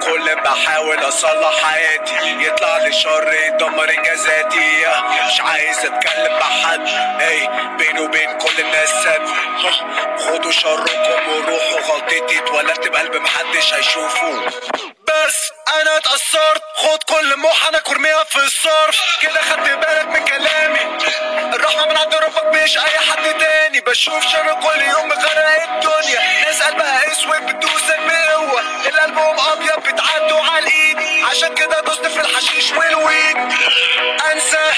كل ما احاول اصلح حياتي يطلع لي شر يدمر انجازاتي مش عايز اتكلم مع حد اي بيني وبين كل الناس سد خدوا شركم وروحوا غلطتي اتولدت بقلب محدش هيشوفه بس انا اتأثرت خد كل موحنك وارميها في الصرف كده خدت بالك من كلامي الرحمة من عند ربك مش اي حد تاني بشوف شر كل يوم مغرق الدنيا ناس قلبها اسود بتدوسك بقوة اللي قلبهم ابيض بتعدوا على الايد عشان كده دوست في الحشيش والويد انسى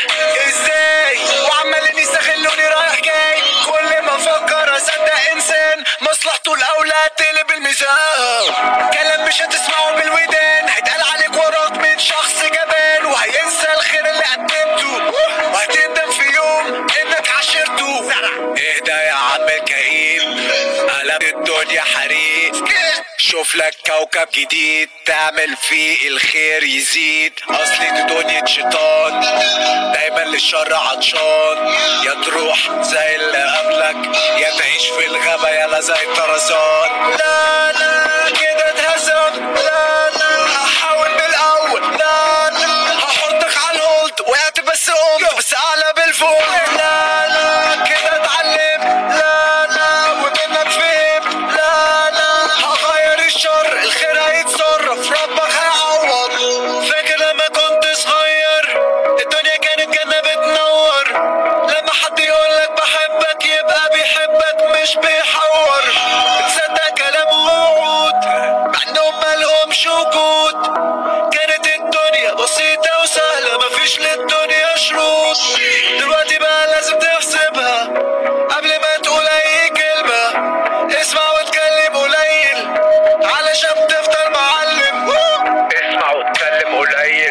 ازاي وعمالين يستغلوني رايح جاي كل ما افكر اصدق انسان مصلحته الاولى تقلب الميزان كلام مش هتسمعه بالودان هيتقال عليك وراك من شخص جبان وهينسى الخير اللي قدمته وهتندم في يوم انك عاشرته اهدى يا عم الكئيب قلب الدنيا حريق شوف لك كوكب جديد تعمل فيه الخير يزيد اصلي دي دنيا شيطان دايما للشر عطشان يا تروح زي اللي قبلك يا تعيش في الغابة يلا زي الطرزان لا لا كده اتهزم لا لا هحاول من الاول لا لا هحطك على الهولد وقعت بس قمت بس اعلى بالفوق لا لا كده اتعلم لا لا ومنك فهمت لا لا هغير الشر الخير هيتصرف ربك هيعوض فاكر لما كنت صغير الدنيا كانت جنة بتنور لما حد يقولك بحبك يبقى بيحبك مش بيحور تصدق كلام ووعود مع انهم مالهمش وجود كانت الدنيا بسيطة وسهلة مفيش للدنيا شروط دلوقتي بقى لازم تحسبها قبل ما تقول اي كلمة اسمع واتكلم قليل علشان تفضل معلم اسمع واتكلم قليل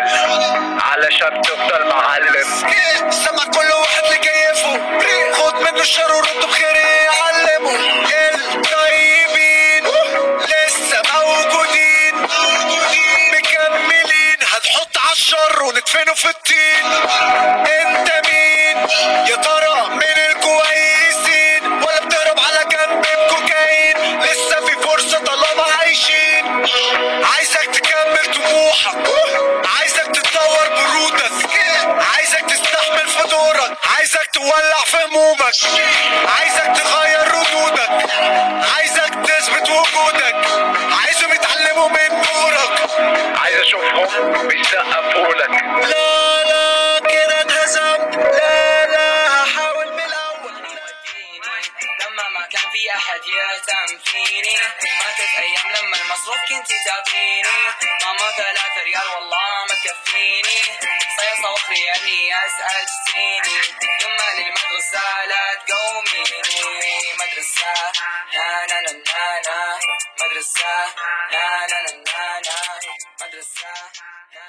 علشان تفضل معلم سمع كل واحد لكيفه خد منه الشر ورده بخير يعلمه الطيبين لسه موجودين مكملين هنحط على الشر وندفنه في الطين انت مين يا ترى من الكويسين ولا بتهرب على جنب بكوكايين لسه في فرصة طالما عايشين عايزك تكمل طموحك عايزك تتطور برودك عايزك تستحمل في دورك عايزك تولع في همومك عايزك تغير ردودك عايزك تثبت وجودك عايزهم يتعلموا من نورك عايز اشوفهم بيسقفوا لك لا لا كده اتهزمت لا لا هحاول من الاول لما ما كان في احد يهتم فيني ماتت ايام لما المصروف كنتي تعطيني ماما ثلاثة ريال والله ما تكفيني صيصة وخري اني ازعجتيني يما للمدرسة لا تقوميني مدرسة لا لا لا لا لا مدرسة لا لا لا لا لا مدرسة لا